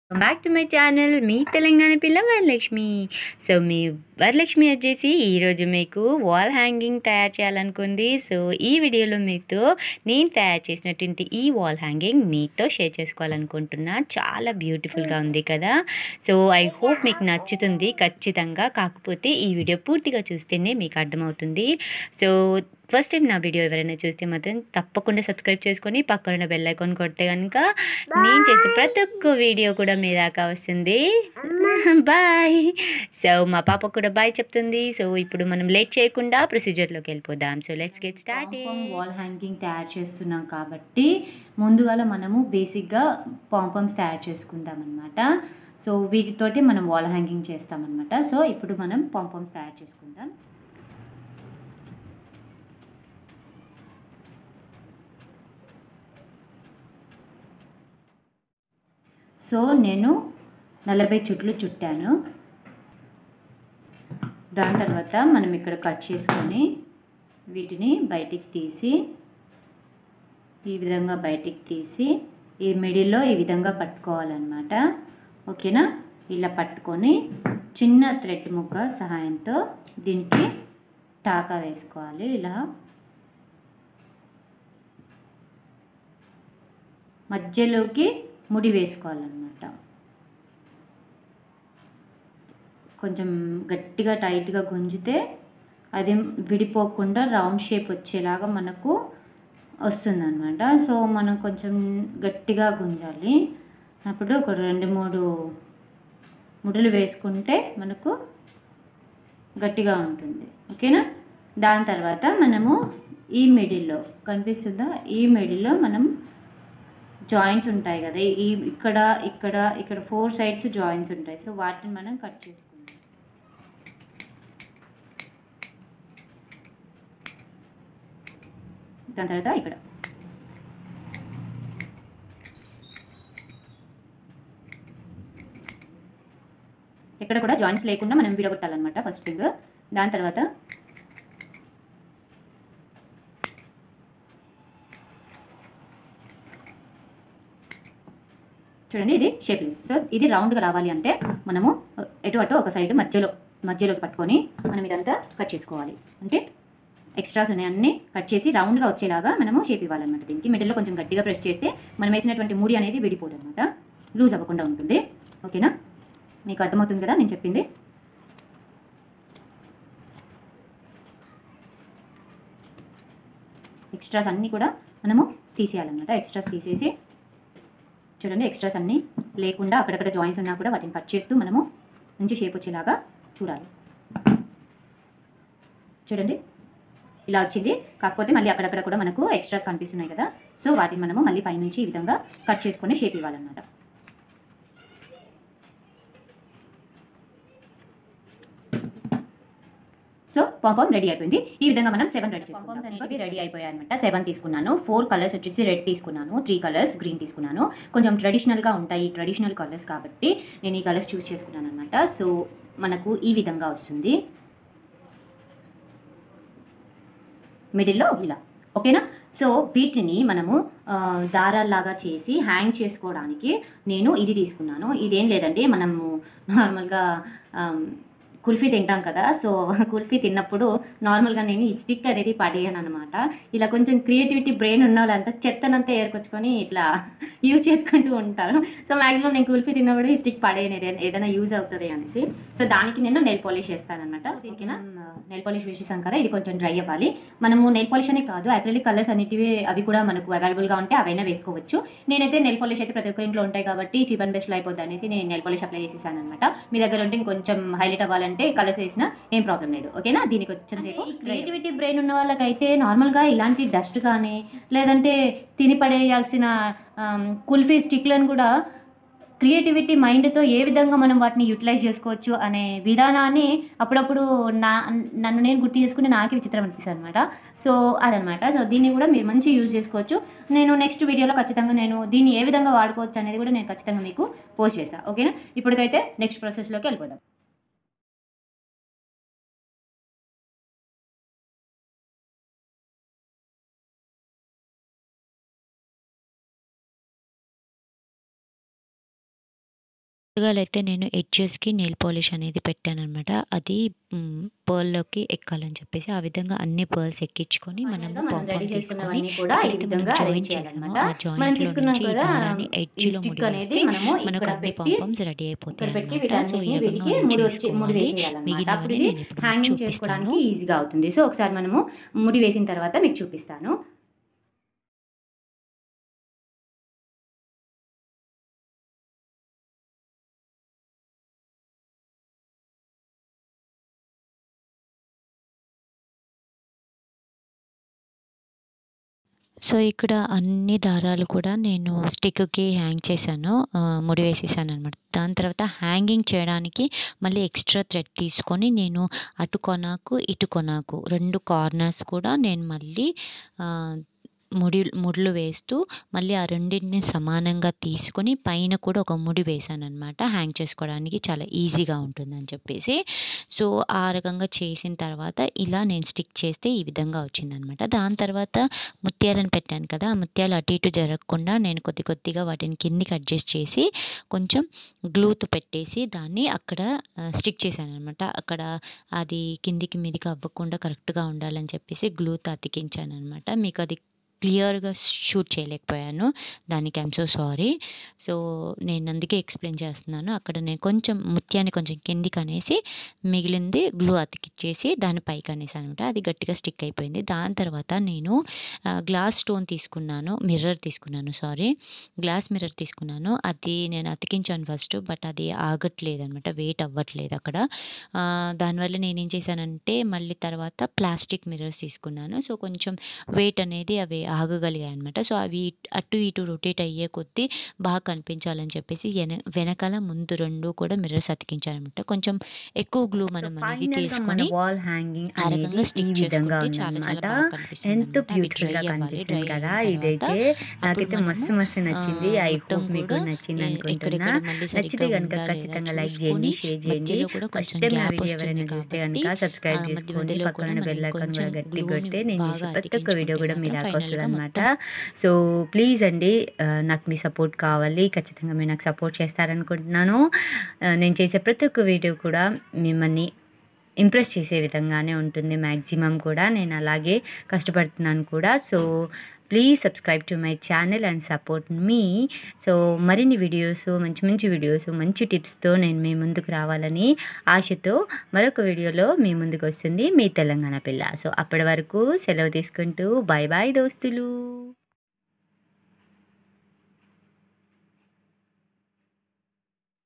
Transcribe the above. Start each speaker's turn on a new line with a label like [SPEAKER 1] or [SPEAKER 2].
[SPEAKER 1] Back to my channel మీ తెలంగాణ పిల్ల Varalakshmi so మీ వరలక్ష్మి వచ్చేసి ఈరోజు మీకు వాల్ హ్యాంగింగ్ తయారు చేయాలనుకుంది సో ఈ వీడియోలో మీతో నేను తయారు చేసినటువంటి ఈ వాల్ హ్యాంగింగ్ మీతో షేర్ చేసుకోవాలనుకుంటున్నా చాలా బ్యూటిఫుల్గా ఉంది కదా సో ఐ హోప్ మీకు నచ్చుతుంది ఖచ్చితంగా కాకపోతే ఈ వీడియో పూర్తిగా చూస్తేనే మీకు అర్థమవుతుంది సో ఫస్ట్ టైం నా వీడియో ఎవరైనా చూస్తే మాత్రం తప్పకుండా సబ్స్క్రైబ్ చేసుకొని పక్కన ఉన్న బెల్ ఐకాన్ కొడితే కనుక నేను చేసే ప్రతి ఒక్క వీడియో కూడా మీ దాకా వస్తుంది బాయ్ సో మా పాప కూడా బాయ్ చెప్తుంది సో ఇప్పుడు మనం లేట్ చేయకుండా ప్రొసీజర్లోకి వెళ్ళిపోదాం so let's get start
[SPEAKER 2] wall hanging తయారు చేస్తున్నాం కాబట్టి ముందుగా మనము బేసిక్గా పాంపమ్స్ తయారు చేసుకుందాం అనమాట సో వీటితోటి మనం వాల్ హ్యాంగింగ్ చేస్తామన్నమాట సో ఇప్పుడు మనం పాంపమ్స్ తయారు చేసుకుందాం సో నేను నలభై చుట్లు చుట్టాను దాని తర్వాత మనం ఇక్కడ కట్ చేసుకొని వీటిని బయటికి తీసి ఈ విధంగా బయటికి తీసి ఈ మిడిల్లో ఈ విధంగా పట్టుకోవాలన్నమాట ఓకేనా ఇలా పట్టుకొని చిన్న థ్రెడ్ ముక్క సహాయంతో దీనికి టాకా వేసుకోవాలి ఇలా మధ్యలోకి ముడి వేసుకోవాలన్నమాట కొంచెం గట్టిగా టైట్గా గుంజితే అది విడిపోకుండా రౌండ్ షేప్ వచ్చేలాగా మనకు వస్తుందన్నమాట సో మనం కొంచెం గట్టిగా గుంజాలి అప్పుడు ఒక రెండు మూడు ముడులు వేసుకుంటే మనకు గట్టిగా ఉంటుంది ఓకేనా దాని తర్వాత మనము ఈ మిడిల్లో కనిపిస్తుందా ఈ మిడిల్లో మనం జాయింట్స్ ఉంటాయి కదా ఈ ఇక్కడ ఇక్కడ ఇక్కడ ఫోర్ సైడ్స్ జాయింట్స్ ఉంటాయి సో వాటిని మనం కట్ చేసుకుందాం దాని తర్వాత ఇక్కడ ఇక్కడ కూడా జాయింట్స్ లేకుండా మనం విడగొట్టాలన్నమాట ఫస్ట్ థింగ్ దాని తర్వాత చూడండి ఇది షేప్లెస్ సో ఇది రౌండ్గా రావాలి అంటే మనము ఎటు అటు ఒక సైడ్ మధ్యలో మధ్యలోకి పట్టుకొని మనం ఇదంతా కట్ చేసుకోవాలి అంటే ఎక్స్ట్రాస్ ఉన్నాయి అన్నీ కట్ చేసి రౌండ్గా వచ్చేలాగా మనము షేప్ ఇవ్వాలన్నమాట దీనికి మిడిల్లో కొంచెం గట్టిగా ప్రెస్ చేస్తే మనం వేసినటువంటి మూడి అనేది విడిపోదు అనమాట లూజ్ అవ్వకుండా ఉంటుంది ఓకేనా మీకు అర్థమవుతుంది కదా నేను చెప్పింది ఎక్స్ట్రాస్ అన్నీ కూడా మనము తీసేయాలన్నమాట ఎక్స్ట్రాస్ తీసేసి చూడండి ఎక్స్ట్రాస్ అన్నీ లేకుండా అక్కడక్కడ జాయింట్స్ ఉన్నా కూడా వాటిని కట్ చేస్తూ మనము మంచి షేప్ వచ్చేలాగా చూడాలి చూడండి ఇలా వచ్చింది కాకపోతే మళ్ళీ అక్కడక్కడ కూడా మనకు ఎక్స్ట్రాస్ కనిపిస్తున్నాయి కదా సో వాటిని మనము మళ్ళీ పైనుంచి ఈ విధంగా కట్ చేసుకొని షేప్ ఇవ్వాలన్నమాట సో పాంపామ్ రెడీ అయిపోయింది ఈ విధంగా మనం సెవెన్ రెడీ పాంపామ్స్ అనేవి రెడీ అయిపోయాయి అనమాట సెవెన్ తీసుకున్నాను ఫోర్ కలర్స్ వచ్చేసి రెడ్ తీసుకున్నాను త్రీ కలర్స్ గ్రీన్ తీసుకున్నాను కొంచెం ట్రెడిషనల్గా ఉంటాయి ట్రెడిషనల్ కలర్స్ కాబట్టి నేను ఈ కలర్స్ చూస్ చేసుకున్నాను అనమాట సో మనకు ఈ విధంగా వస్తుంది మిడిల్లో ఇలా ఓకేనా సో వీటిని మనము దారాల్లాగా చేసి హ్యాంగ్ చేసుకోవడానికి నేను ఇది తీసుకున్నాను ఇదేం లేదండి మనము నార్మల్గా కుల్ఫీ తింటాం కదా సో కుల్ఫీ తిన్నప్పుడు నార్మల్గా నేను ఈ స్టిక్ అనేది పడేయను అనమాట ఇలా కొంచెం క్రియేటివిటీ బ్రెయిన్ ఉన్న వాళ్ళంతా చెత్తనంతా ఏర్కొచ్చుకొని ఇట్లా యూజ్ చేసుకుంటూ ఉంటారు సో మ్యాక్సిమం నేను కుల్ఫీ తిన్నప్పుడు ఈ స్టిక్ పడేయను ఏదైనా ఏదైనా యూజ్ అవుతుంది అనేసి సో దానికి నేను నెయిల్ పాలిష్ చేస్తానమాట దీనికి నెయిల్ పాలిష్ వేసేసాం కదా ఇది కొంచెం డ్రై అవ్వాలి మనము నెయిల్ పాలిష్ అనే కాదు అక్రిలిక్ కలర్స్ అనేటివి అవి కూడా మనకు అవైలబుల్గా ఉంటే అవైనా వేసుకోవచ్చు నేనైతే నెయిల్ పాలిష్ అయితే ప్రతి ఒక్కరి ఇంట్లో ఉంటాయి కాబట్టి చీప్ అండ్ బెస్ట్లో అయిపోద్ది అనేసి నేను నెయిల్ పాలిష్ అప్లై చేసేసాను అనమాట మీ దగ్గర ఉంటే ఇంకొంచెం హైలైట్ అవ్వాలంటే కలర్స్ వేసినా ఏం ప్రాబ్లం లేదు ఓకేనా దీనికి వచ్చిన సేపు క్రియేటివిటీ బ్రెయిన్ ఉన్న వాళ్ళకైతే నార్మల్గా ఇలాంటి డస్ట్ కానీ లేదంటే తిని పడేయాల్సిన కుల్ఫీ స్టిక్లను కూడా క్రియేటివిటీ మైండ్తో ఏ విధంగా మనం వాటిని యూటిలైజ్ చేసుకోవచ్చు అనే విధానాన్ని అప్పుడప్పుడు నా నన్ను నేను గుర్తు చేసుకుని నాకే విచిత్రం అనిపిస్తుంది అనమాట సో అదనమాట సో దీన్ని కూడా మీరు మంచి యూజ్ చేసుకోవచ్చు నేను నెక్స్ట్ వీడియోలో ఖచ్చితంగా నేను దీన్ని ఏ విధంగా వాడుకోవచ్చు అనేది కూడా నేను ఖచ్చితంగా మీకు పోస్ట్ చేస్తాను ఓకేనా ఇప్పటికైతే నెక్స్ట్ ప్రాసెస్లోకి వెళ్ళిపోదాం
[SPEAKER 1] ముందుగాలైతే నేను ఎడ్జెస్‌కి నెయిల్ పాలిష్ అనేది పెట్టాననమాట. అది హ్మ్. పర్ల్‌లోకి ఎక్కాలని చెప్పేసి ఆ విధంగా అన్ని పర్ల్స్ ఎక్కించుకొని
[SPEAKER 2] ఫైనల్‌గా
[SPEAKER 1] మనము
[SPEAKER 2] మనం
[SPEAKER 1] పాంపామ్
[SPEAKER 2] రెడీ
[SPEAKER 1] తీసుకొని
[SPEAKER 2] చేసుకున్నవన్నీ కూడా ఈ
[SPEAKER 1] ఎక్కడైతే మనం
[SPEAKER 2] విధంగా
[SPEAKER 1] జాయిన్
[SPEAKER 2] అరేంజ్
[SPEAKER 1] చేసామో
[SPEAKER 2] చేయాలన్నమాట.
[SPEAKER 1] ఆ
[SPEAKER 2] మనం
[SPEAKER 1] జాయింట్‌లో
[SPEAKER 2] తీసుకున్నాం
[SPEAKER 1] నుంచి ఈ
[SPEAKER 2] కదా
[SPEAKER 1] దారాన్ని
[SPEAKER 2] ఈ
[SPEAKER 1] ఎడ్జ్‌లో
[SPEAKER 2] స్టిక్
[SPEAKER 1] ముడి
[SPEAKER 2] అనేది
[SPEAKER 1] వేస్తే
[SPEAKER 2] మనము
[SPEAKER 1] మనకు
[SPEAKER 2] ఇక్కడ
[SPEAKER 1] అన్ని
[SPEAKER 2] పెట్టి
[SPEAKER 1] పాంపామ్స్ రెడీ
[SPEAKER 2] ఇక్కడ పెట్టి
[SPEAKER 1] అయిపోతాయన్నమాట. సో, ఈ
[SPEAKER 2] వీటన్నిటిని
[SPEAKER 1] రకంగా
[SPEAKER 2] వీటికి
[SPEAKER 1] మనం
[SPEAKER 2] ముడి వచ్చి ముడి
[SPEAKER 1] చేసుకోవాలి.
[SPEAKER 2] వేసేయాలన్నమాట. అప్పుడు
[SPEAKER 1] మిగిలినవన్నీ
[SPEAKER 2] ఇది
[SPEAKER 1] నేను ఇప్పుడు మీకు
[SPEAKER 2] హ్యాంగింగ్
[SPEAKER 1] చూపిస్తాను.
[SPEAKER 2] చేసుకోవడానికి ఈజీగా అవుతుంది. సో, ఒకసారి మనము ముడి వేసిన తర్వాత మీకు చూపిస్తాను.
[SPEAKER 1] సో, ఇక్కడ అన్ని దారాలు కూడా నేను స్టిక్‌కి హ్యాంగ్ చేశాను. ఆహ్, ముడి వేసేసాననమాట. దాని తర్వాత హ్యాంగింగ్ చేయడానికి మళ్ళీ ఎక్స్‌ట్రా థ్రెడ్ తీసుకొని నేను అటు కొనాకు, ఇటు కొనాకు 2 కార్నర్స్ కూడా నేను మళ్ళీ ఆహ్, ముడి ముడులు వేస్తూ మళ్ళీ ఆ రెండిటిని సమానంగా తీసుకొని పైన కూడా ఒక ముడి వేశాననమాట. హ్యాంగ్ చేసుకోవడానికి చాలా ఈజీగా ఉంటుందని చెప్పేసి. సో, ఆ రకంగా చేసిన తర్వాత ఇలా నేను స్టిక్ చేస్తే ఈ విధంగా వచ్చిందనమాట. దాని తర్వాత ముత్యాలను పెట్టాను కదా! ఆ ముత్యాలు అటు ఇటు జరగకుండా నేను కొద్ది కొద్దిగా వాటిని కిందకి అడ్జస్ట్ చేసి కొంచెం గ్లూతో పెట్టేసి దాన్ని అక్కడ ఆహ్, స్టిక్ చేశాననమాట. అక్కడ అది కిందికి మీదికి అవ్వకుండా కరెక్ట్‌గా ఉండాలని చెప్పేసి గ్లూతో అతికించాననమాట. మీకు అది క్లియర్‌గా షూట్ చేయలేకపోయాను. దానికి ఐయామ్ సో సారీ. సో, నేను అందుకే ఎక్స్‌ప్లెయిన్ చేస్తున్నాను. అక్కడ నేను కొంచెం ముత్యాన్ని కొంచెం కిందికనేసి మిగిలింది గ్లూ అతికిచ్చేసి దాన్ని పైకనేసాననమాట. అది గట్టిగా స్టిక్ అయిపోయింది. దాని తర్వాత నేను ఆహ్, గ్లాస్ స్టోన్ తీసుకున్నాను. మిర్రర్ తీసుకున్నాను సారీ. గ్లాస్ మిర్రర్ తీసుకున్నాను. అది నేను అతికించాను ఫస్ట్. బట్ అది ఆగట్లేదనమాట. వెయిట్ అవ్వట్లేదు అక్కడ. ఆహ్, దానివల్ల నేనేం చేశానంటే మళ్ళీ తర్వాత ప్లాస్టిక్ మిర్రర్స్ తీసుకున్నాను. సో, కొంచెం వెయిట్ అనేది అవి ఆగగలిగాయనమాట. సో, అవి అటు ఇటు రొటేట్ అయ్యే కొద్దీ బాగా కనిపించాలని చెప్పేసి ఎన వెనకాల ముందు 2 కూడా మిర్రర్స్ అతికించాననమాట. కొంచెం ఎక్కువ గ్లూ
[SPEAKER 2] సో,
[SPEAKER 1] మనం అనేది
[SPEAKER 2] ఫైనల్‌గా మన
[SPEAKER 1] తీసుకొని
[SPEAKER 2] వాల్ హ్యాంగింగ్
[SPEAKER 1] ఆ
[SPEAKER 2] అనేది
[SPEAKER 1] రకంగా
[SPEAKER 2] ఈ
[SPEAKER 1] స్టిక్
[SPEAKER 2] విధంగా
[SPEAKER 1] చేసుకుంటే చాలా చాలా
[SPEAKER 2] ఉందన్నమాట.
[SPEAKER 1] బాగా
[SPEAKER 2] ఎంతో
[SPEAKER 1] కనిపిస్తుందనమాట. అవి డ్రై
[SPEAKER 2] బ్యూటిఫుల్‌గా
[SPEAKER 1] అవ్వాలి.
[SPEAKER 2] కనిపిస్తుంది
[SPEAKER 1] డ్రై
[SPEAKER 2] కదా!
[SPEAKER 1] అయిన
[SPEAKER 2] ఇదైతే
[SPEAKER 1] తర్వాత అప్పుడు
[SPEAKER 2] నాకైతే
[SPEAKER 1] మనము
[SPEAKER 2] మస్తు మస్తు నచ్చింది.
[SPEAKER 1] ఆహ్,
[SPEAKER 2] ఐ
[SPEAKER 1] మొత్తం
[SPEAKER 2] హోప్ మీకు
[SPEAKER 1] కూడా ఎ
[SPEAKER 2] నచ్చిందనుకుంటున్నా.
[SPEAKER 1] ఎక్కడెక్కడ మళ్ళీ
[SPEAKER 2] నచ్చితే
[SPEAKER 1] సరిగ్గా
[SPEAKER 2] గనుక
[SPEAKER 1] ఉందా లేదా
[SPEAKER 2] ఖచ్చితంగా లైక్
[SPEAKER 1] చూసుకొని
[SPEAKER 2] చేయండి, షేర్ చేయండి.
[SPEAKER 1] మధ్యలో కూడా
[SPEAKER 2] ఫస్ట్
[SPEAKER 1] కొంచెం
[SPEAKER 2] టైమ్ నా
[SPEAKER 1] గ్యాప్
[SPEAKER 2] వీడియో
[SPEAKER 1] వస్తుంది
[SPEAKER 2] ఎవరైనా చూస్తే
[SPEAKER 1] కాబట్టి
[SPEAKER 2] గనుక సబ్స్క్రైబ్
[SPEAKER 1] ఆహ్, మధ్య
[SPEAKER 2] చేసుకోండి.
[SPEAKER 1] మధ్యలో కూడా
[SPEAKER 2] పక్కనున్న
[SPEAKER 1] మనం
[SPEAKER 2] బెల్ ఐకాన్
[SPEAKER 1] ఇంకొంచెం
[SPEAKER 2] కూడా గట్టిగా
[SPEAKER 1] గ్లూని
[SPEAKER 2] కొడితే నేను చేసే
[SPEAKER 1] బాగా
[SPEAKER 2] ప్రతి ఒక్క వీడియో
[SPEAKER 1] అతికించుకుంటే
[SPEAKER 2] కూడా మీ
[SPEAKER 1] మాత్రం
[SPEAKER 2] దాకా
[SPEAKER 1] ఫైనల్‌గా
[SPEAKER 2] వస్తదనమాట.
[SPEAKER 1] మొత్తం
[SPEAKER 2] సో, ప్లీజ్ అండి ఆహ్, నాకు మీ సపోర్ట్ కావాలి. ఖచ్చితంగా మీరు నాకు సపోర్ట్ చేస్తారనుకుంటున్నాను. ఆహ్, నేను చేసే ప్రతి ఒక్క వీడియో కూడా మిమ్మల్ని ఇంప్రెస్ చేసే విధంగానే ఉంటుంది మాక్సిమం కూడా. నేను అలాగే కష్టపడుతున్నాను కూడా. So, please subscribe to my channel and support మీ. సో, మరిన్ని వీడియోస్ మంచి మంచి వీడియోస్ మంచి టిప్స్‌తో నేను మీ ముందుకు రావాలని ఆశతో మరొక వీడియోలో మీ ముందుకొస్తుంది మీ తెలంగాణ పిల్ల. సో, అప్పటి వరకు సెలవు తీసుకుంటూ బాయ్ బాయ్ దోస్తులు.